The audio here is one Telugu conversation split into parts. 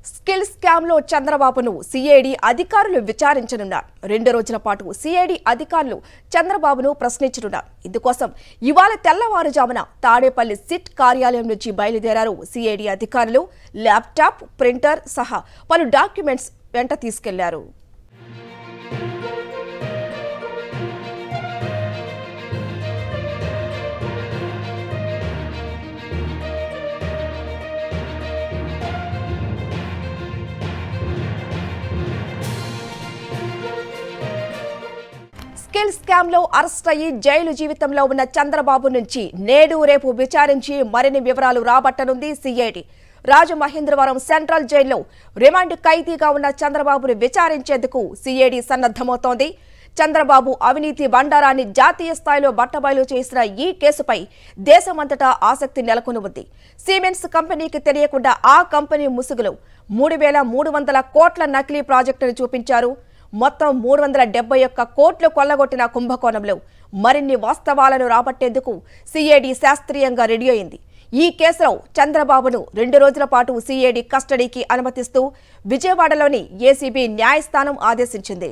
స్కిల్ స్కామ్ లో చంద్రబాబును సిఐడి అధికారులు విచారించనున్నారు రెండు రోజుల పాటు సిఐడి అధికారులు చంద్రబాబును ప్రశ్నించనున్నారు ఇందుకోసం ఇవాళ తెల్లవారుజామున తాడేపల్లి సిట్ కార్యాలయం నుంచి బయలుదేరారు సిఐడి అధికారులు ల్యాప్టాప్ ప్రింటర్ సహా పలు డాక్యుమెంట్స్ వెంట తీసుకెళ్లారు స్కిల్ స్కామ్ లో అరెస్ట్ అయ్యి జైలు జీవితంలో ఉన్న చంద్రబాబు నుంచి నేడు రేపు విచారించి మరిన్ని వివరాలు రాబట్టనుంది సిఐడి రాజమహేంద్రవరం సెంట్రల్ జైల్లో రిమాండ్ ఖైదీగా ఉన్న చంద్రబాబును విచారించేందుకు సిఐడి సన్నద్దమవుతోంది చంద్రబాబు అవినీతి బండారాన్ని జాతీయ స్థాయిలో బట్టబయలు చేసిన ఈ కేసుపై దేశమంతటా ఆసక్తి నెలకొని ఉంది సిమెంట్స్ కంపెనీకి తెలియకుండా ఆ కంపెనీ ముసుగులో మూడు వేల మూడు వందల కోట్ల నకిలీ ప్రాజెక్టును చూపించారు మొత్తం మూడు వందల డెబ్బై ఒక్క కోట్లు కొల్లగొట్టిన కుంభకోణంలో మరిన్ని వాస్తవాలను రాబట్టేందుకు సిఐడి శాస్త్రీయంగా రెడీ అయింది ఈ కేసులో చంద్రబాబును రెండు రోజుల పాటు సిఐడి కస్టడీకి అనుమతిస్తూ విజయవాడలోని ఏసీబీ న్యాయస్థానం ఆదేశించింది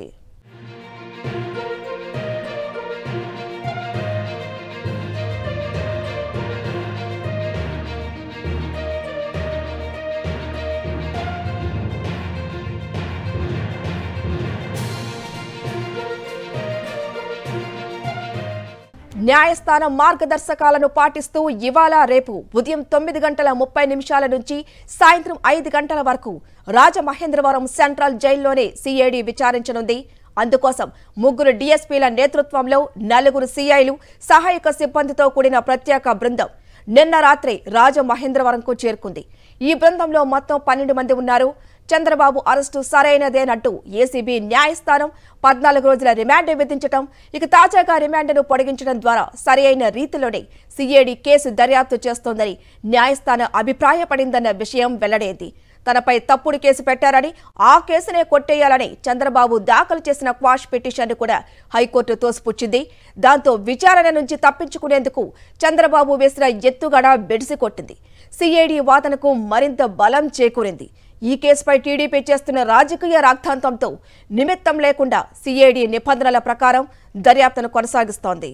న్యాయస్థానం మార్గదర్శకాలను పాటిస్తూ ఇవాళ రేపు ఉదయం తొమ్మిది గంటల ముప్పై నిమిషాల నుంచి సాయంత్రం ఐదు గంటల వరకు రాజమహేంద్రవరం సెంట్రల్ జైల్లోనే సిఐడి విచారించనుంది అందుకోసం ముగ్గురు డీఎస్పీల నేతృత్వంలో నలుగురు సిఐలు సహాయక సిబ్బందితో కూడిన ప్రత్యేక బృందం నిన్న రాత్రి రాజమహేంద్రవరంకు చేరుకుంది ఈ బృందంలో మొత్తం పన్నెండు మంది ఉన్నారు చంద్రబాబు అరెస్టు సరైనదేనంటూ ఏసీబీ న్యాయస్థానం పద్నాలుగు రోజుల రిమాండ్ విధించడం ఇక తాజాగా రిమాండ్ను పొడిగించడం ద్వారా సరైన రీతిలోనే సిఐడి కేసు దర్యాప్తు చేస్తోందని న్యాయస్థానం అభిప్రాయపడిందన్న విషయం వెల్లడైంది తనపై తప్పుడు కేసు పెట్టారని ఆ కేసునే కొట్టేయాలని చంద్రబాబు దాఖలు చేసిన క్వాష్ పిటిషన్ను కూడా హైకోర్టు తోసిపుచ్చింది దాంతో విచారణ నుంచి తప్పించుకునేందుకు చంద్రబాబు వేసిన ఎత్తుగడ బెడిసి కొట్టింది సిఐడి వాదనకు మరింత బలం చేకూరింది ఈ కేసుపై టీడీపీ చేస్తున్న రాజకీయ రాగ్ధాంతంతో నిమిత్తం లేకుండా సిఐడి నిబంధనల ప్రకారం దర్యాప్తును కొనసాగిస్తోంది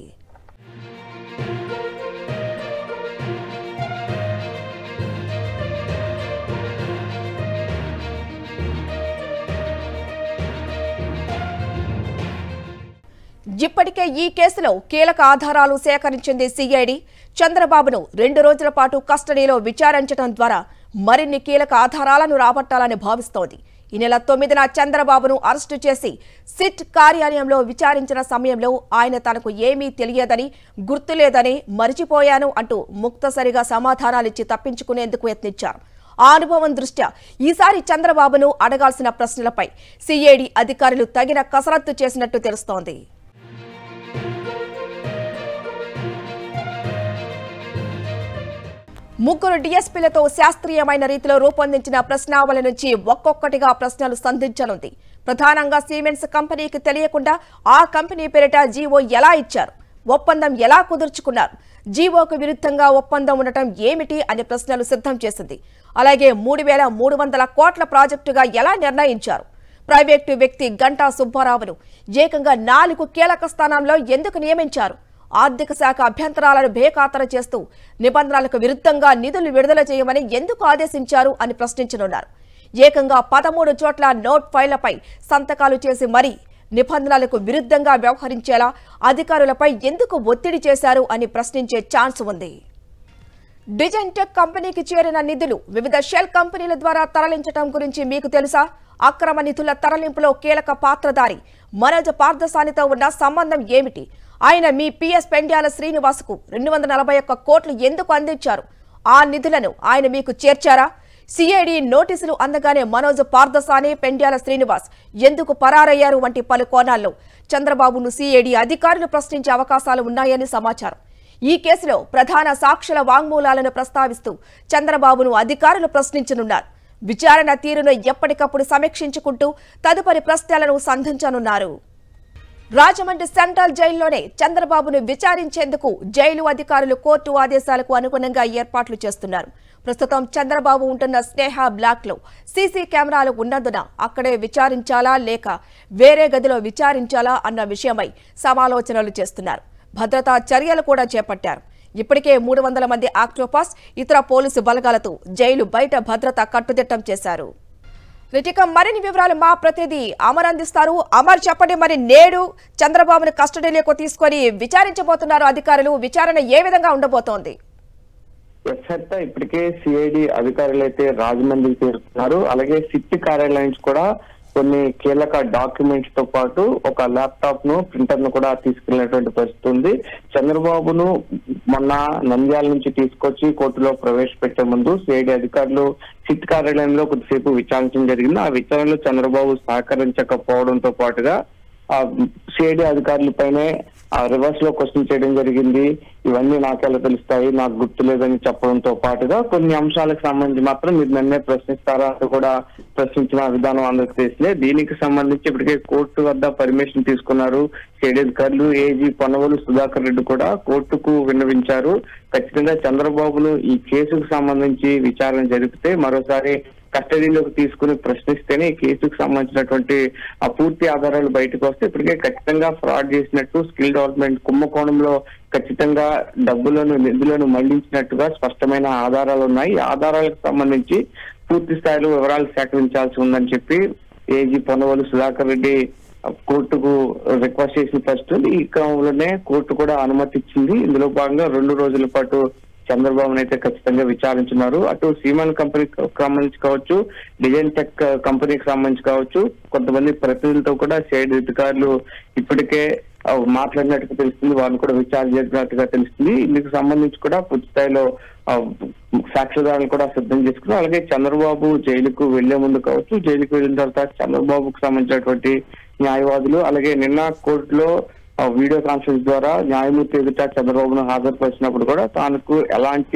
ఇప్పటికే ఈ కేసులో కీలక ఆధారాలు సేకరించింది సిఐడి చంద్రబాబును రెండు రోజుల పాటు కస్టడీలో విచారించడం ద్వారా మరిన్ని కీలక ఆధారాలను రాబట్టాలని భావిస్తోంది ఈ నెల తొమ్మిదిన చంద్రబాబును అరెస్టు చేసి సిట్ కార్యాలయంలో విచారించిన సమయంలో ఆయన తనకు ఏమీ తెలియదని గుర్తులేదని మరిచిపోయాను అంటూ ముక్తసరిగా సమాధానాలిచ్చి తప్పించుకునేందుకు యత్నించారు ఆ అనుభవం దృష్ట్యా ఈసారి చంద్రబాబును అడగాల్సిన ప్రశ్నలపై సిఐడి అధికారులు తగిన కసరత్తు చేసినట్టు తెలుస్తోంది ముగ్గురు డీఎస్పీలతో శాస్త్రీయమైన రీతిలో రూపొందించిన ప్రశ్నావళి నుంచి ఒక్కొక్కటిగా ప్రశ్నలు సంధించనుంది ప్రధానంగా సిమెంట్స్ కంపెనీకి తెలియకుండా ఆ కంపెనీ పేరిట జీవో ఎలా ఇచ్చారు ఒప్పందం ఎలా కుదుర్చుకున్నారు జీవోకు విరుద్ధంగా ఒప్పందం ఉండటం ఏమిటి అనే ప్రశ్నలు సిద్ధం చేసింది అలాగే మూడు వేల మూడు వందల కోట్ల ప్రాజెక్టుగా ఎలా నిర్ణయించారు ప్రైవేటు వ్యక్తి గంటా సుబ్బారావును ఏకంగా నాలుగు కీలక స్థానంలో ఎందుకు నియమించారు ఆర్థిక శాఖ అభ్యంతరాలను బేఖాతరు చేస్తూ నిబంధనలకు విరుద్ధంగా నిధులు విడుదల చేయమని ఎందుకు ఆదేశించారు అని ప్రశ్నించనున్నారు ఏకంగా పదమూడు చోట్ల నోట్ ఫైళ్లపై సంతకాలు చేసి మరీ నిబంధనలకు విరుద్ధంగా వ్యవహరించేలా అధికారులపై ఎందుకు ఒత్తిడి చేశారు అని ప్రశ్నించే ఛాన్స్ ఉంది డిజైన్ టెక్ కంపెనీకి చేరిన నిధులు వివిధ షెల్ కంపెనీల ద్వారా తరలించడం గురించి మీకు తెలుసా అక్రమ నిధుల తరలింపులో కీలక పాత్రధారి మనోజ్ పార్థసానితో ఉన్న సంబంధం ఏమిటి ఆయన మీ పిఎస్ పెండ్యాల శ్రీనివాస్కు రెండు వందల నలభై ఒక్క కోట్లు ఎందుకు అందించారు ఆ నిధులను ఆయన మీకు చేర్చారా సిఐడి నోటీసులు అందగానే మనోజ్ పార్థసాని పెండ్యాల శ్రీనివాస్ ఎందుకు పరారయ్యారు వంటి పలు కోణాల్లో చంద్రబాబును సిఐడి అధికారులు ప్రశ్నించే అవకాశాలు ఉన్నాయని సమాచారం ఈ కేసులో ప్రధాన సాక్షుల వాంగ్మూలాలను ప్రస్తావిస్తూ చంద్రబాబును అధికారులు ప్రశ్నించనున్నారు విచారణ తీరును ఎప్పటికప్పుడు సమీక్షించుకుంటూ తదుపరి ప్రశ్నలను సంధించనున్నారు రాజమండ్రి సెంట్రల్ జైల్లోనే చంద్రబాబును విచారించేందుకు జైలు అధికారులు కోర్టు ఆదేశాలకు అనుగుణంగా ఏర్పాట్లు చేస్తున్నారు ప్రస్తుతం చంద్రబాబు ఉంటున్న స్నేహ బ్లాక్ లో సీసీ కెమెరాలు ఉన్నందున అక్కడే విచారించాలా లేక వేరే గదిలో విచారించాలా అన్న విషయమై సమాలోచనలు చేస్తున్నారు భద్రతా చర్యలు కూడా చేపట్టారు ఇప్పటికే మూడు వందల మంది ఆక్టోపాస్ ఇతర పోలీసు బలగాలతో జైలు బయట భద్రత కట్టుదిట్టం చేశారు రిటిక మరిన్ని వివరాలు మా ప్రతినిధి అమర్ అందిస్తారు అమర్ చెప్పండి మరి నేడు చంద్రబాబును కస్టడీలోకి తీసుకొని విచారించబోతున్నారు అధికారులు విచారణ ఏ విధంగా ఉండబోతోంది ఎస్ఐ ఇప్పటికే సిఐడి అధికారులు అయితే రాజమండ్రి చేరుతున్నారు అలాగే సిట్ కార్యాలయం నుంచి కూడా కొన్ని కీలక డాక్యుమెంట్స్ తో పాటు ఒక ల్యాప్టాప్ ను ప్రింటర్ ను కూడా తీసుకెళ్లినటువంటి పరిస్థితి ఉంది చంద్రబాబును మొన్న నంద్యాల నుంచి తీసుకొచ్చి కోర్టులో ప్రవేశపెట్టే ముందు సిఐడి అధికారులు సిట్ కార్యాలయంలో కొద్దిసేపు విచారించడం జరిగింది ఆ విచారణలో చంద్రబాబు సహకరించకపోవడంతో పాటుగా ఆ సిఐడి అధికారుల పైనే ఆ రివర్స్ లో క్వశ్చన్ చేయడం జరిగింది ఇవన్నీ నాకెలా తెలుస్తాయి నాకు గుర్తులేదని చెప్పడంతో పాటుగా కొన్ని అంశాలకు సంబంధించి మాత్రం మీరు నన్నే ప్రశ్నిస్తారా అని కూడా ప్రశ్నించిన విధానం అందరికి తెలిసిందే దీనికి సంబంధించి ఇప్పటికే కోర్టు వద్ద పర్మిషన్ తీసుకున్నారు సిఐడి అధికారులు ఏజీ పొన్నవలు సుధాకర్ రెడ్డి కూడా కోర్టుకు విన్నవించారు ఖచ్చితంగా చంద్రబాబును ఈ కేసుకు సంబంధించి విచారణ జరిపితే మరోసారి కస్టడీలోకి తీసుకుని ప్రశ్నిస్తేనే ఈ కేసుకు సంబంధించినటువంటి ఆ పూర్తి ఆధారాలు బయటకు వస్తే ఇప్పటికే ఖచ్చితంగా ఫ్రాడ్ చేసినట్టు స్కిల్ డెవలప్మెంట్ కుంభకోణంలో ఖచ్చితంగా డబ్బులను నిధులను మళ్లించినట్టుగా స్పష్టమైన ఆధారాలు ఉన్నాయి ఈ ఆధారాలకు సంబంధించి పూర్తి స్థాయిలో వివరాలు సేకరించాల్సి ఉందని చెప్పి ఏజీ పొన్నవలు సుధాకర్ రెడ్డి కోర్టుకు రిక్వెస్ట్ చేసిన పరిస్థితి ఉంది. ఈ క్రమంలోనే కోర్టు కూడా అనుమతి ఇచ్చింది ఇందులో భాగంగా రెండు రోజుల పాటు చంద్రబాబును అయితే ఖచ్చితంగా విచారించున్నారు అటు సీమన్ కంపెనీకి సంబంధించి కావచ్చు డిజైన్ టెక్ కంపెనీకి సంబంధించి కావచ్చు కొంతమంది ప్రతినిధులతో కూడా సైడ్ అధికారులు ఇప్పటికే ఆ, మాట్లాడినట్టుగా తెలుస్తుంది వాళ్ళని కూడా విచారణ జరిపినట్టుగా తెలుస్తుంది ఇందుకు సంబంధించి కూడా పూర్తి స్థాయిలో ఆ, సాక్ష్యాధారాలు కూడా సిద్ధం చేసుకున్నారు అలాగే చంద్రబాబు జైలుకు వెళ్లే ముందు కావచ్చు జైలుకు వెళ్ళిన తర్వాత చంద్రబాబుకు సంబంధించినటువంటి న్యాయవాదులు అలాగే నిన్న కోర్టులో ఆ వీడియో కాన్ఫరెన్స్ ద్వారా న్యాయమూర్తి ఎదుట చంద్రబాబును హాజరుపరిచినప్పుడు కూడా తానుకు ఎలాంటి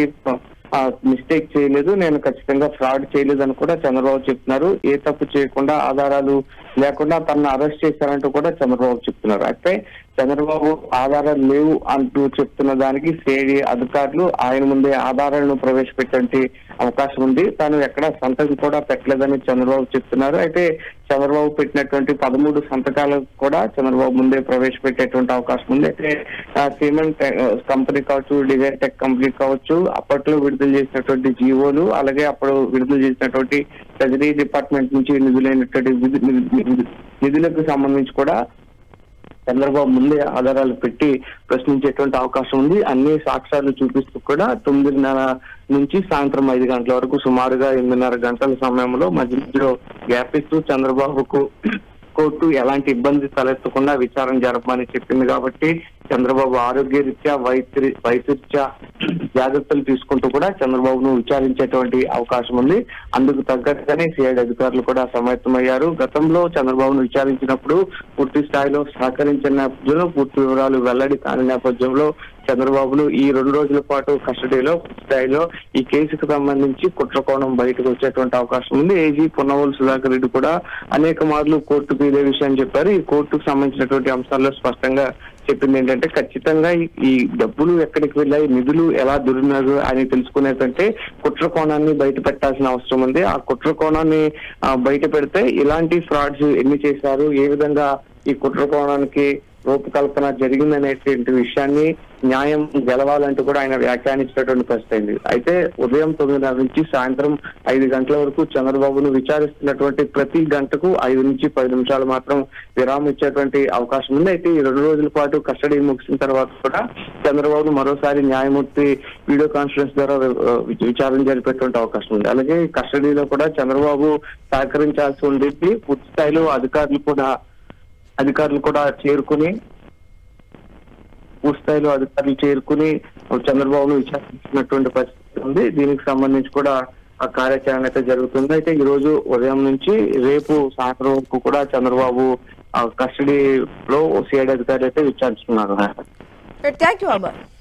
మిస్టేక్ చేయలేదు నేను ఖచ్చితంగా ఫ్రాడ్ చేయలేదు అని కూడా చంద్రబాబు చెప్తున్నారు ఏ తప్పు చేయకుండా ఆధారాలు లేకుండా తనను అరెస్ట్ చేశారంటూ కూడా చంద్రబాబు చెప్తున్నారు అయితే చంద్రబాబు ఆధారాలు లేవు అంటూ చెప్తున్న దానికి సిఐడి అధికారులు ఆయన ముందే ఆధారాలను ప్రవేశపెట్టే అవకాశం ఉంది తాను ఎక్కడ సంతకం కూడా పెట్టలేదని చంద్రబాబు చెప్తున్నారు అయితే చంద్రబాబు పెట్టినటువంటి పదమూడు సంతకాలు కూడా చంద్రబాబు ముందే ప్రవేశపెట్టేటువంటి అవకాశం ఉంది అయితే ఆ, సిమెంట్ ఆ, కంపెనీ కావచ్చు డిజైన్ టెక్ కంపెనీ కావచ్చు అప్పట్లో విడుదల చేసినటువంటి జీవోలు అలాగే అప్పుడు విడుదల చేసినటువంటి ట్రెజరీ డిపార్ట్మెంట్ నుంచి నిధులైనటువంటి విధు- నిధు- నిధులకు సంబంధించి కూడా చంద్రబాబు ముందే ఆధారాలు పెట్టి ప్రశ్నించేటువంటి అవకాశం ఉంది అన్ని సాక్ష్యాలు చూపిస్తూ కూడా తొమ్మిదిన్నర నుంచి సాయంత్రం ఐదు గంటల వరకు సుమారుగా ఎనిమిదిన్నర గంటల సమయంలో మధ్యలో గ్యాప్ ఇస్తూ చంద్రబాబుకు కోర్టు ఎలాంటి ఇబ్బంది తలెత్తకుండా విచారణ జరపమని చెప్పింది కాబట్టి చంద్రబాబు ఆరోగ్య రీత్యా వైద్య వైద్యరీత్యా జాగ్రత్తలు తీసుకుంటూ కూడా చంద్రబాబును విచారించేటువంటి అవకాశం ఉంది అందుకు తగ్గట్టుగానే సిఐడి అధికారులు కూడా సమాయత్తమయ్యారు గతంలో చంద్రబాబును విచారించినప్పుడు పూర్తి స్థాయిలో సహకరించిన నేపథ్యంలో పూర్తి వివరాలు వెల్లడి కాని నేపథ్యంలో చంద్రబాబును ఈ రెండు రోజుల పాటు కస్టడీలో పూర్తి స్థాయిలో ఈ కేసుకు సంబంధించి కుట్ర కోణం బయటకు వచ్చేటువంటి అవకాశం ఉంది ఏజీ పొన్నవోలు సుధాకర్ రెడ్డి కూడా అనేక మార్లు కోర్టుకు ఇదే విషయం చెప్పారు ఈ కోర్టుకు సంబంధించినటువంటి అంశాల్లో స్పష్టంగా చెప్పింది ఏంటంటే ఖచ్చితంగా ఈ- ఈ డబ్బులు ఎక్కడికి వెళ్ళాయి నిధులు ఎలా దుర్వినియోగం అని తెలుసుకునేటంటే కుట్ర కోణాన్ని బయట పెట్టాల్సిన అవసరం ఉంది ఆ కుట్ర కోణాన్ని ఆ, బయట పెడితే ఇలాంటి ఫ్రాడ్స్ ఎన్ని చేశారు ఏ విధంగా ఈ కుట్ర కోణానికి రూపకల్పన జరిగిందనేటువంటి విషయాన్ని న్యాయం గెలవాలంటూ కూడా ఆయన వ్యాఖ్యానించినటువంటి పరిస్థితి అయింది అయితే ఉదయం తొమ్మిదిన్నర నుంచి సాయంత్రం ఐదు గంటల వరకు చంద్రబాబును విచారిస్తున్నటువంటి ప్రతి గంటకు ఐదు నుంచి పది నిమిషాలు మాత్రం విరామం ఇచ్చేటువంటి అవకాశం ఉంది అయితే ఈ రెండు రోజుల పాటు కస్టడీ ముగిసిన తర్వాత కూడా చంద్రబాబు మరోసారి న్యాయమూర్తి వీడియో కాన్ఫరెన్స్ ద్వారా ఆ, విచారణ జరిపేటువంటి అవకాశం ఉంది అలాగే కస్టడీలో కూడా చంద్రబాబు సహకరించాల్సి ఉండేది పూర్తి స్థాయిలో అధికారులు కూడా అధికారులు కూడా చేరుకుని పూర్తి స్థాయిలో అధికారులు చేరుకుని చంద్రబాబును విచారించినటువంటి పరిస్థితి ఉంది దీనికి సంబంధించి కూడా ఆ కార్యాచరణ అయితే జరుగుతుంది అయితే ఈ రోజు ఉదయం నుంచి రేపు సాయంత్రం వరకు కూడా చంద్రబాబు ఆ కస్టడీలో సిఐడి అధికారులు అయితే విచారిస్తున్నారు థ్యాంక్ యూ అమర్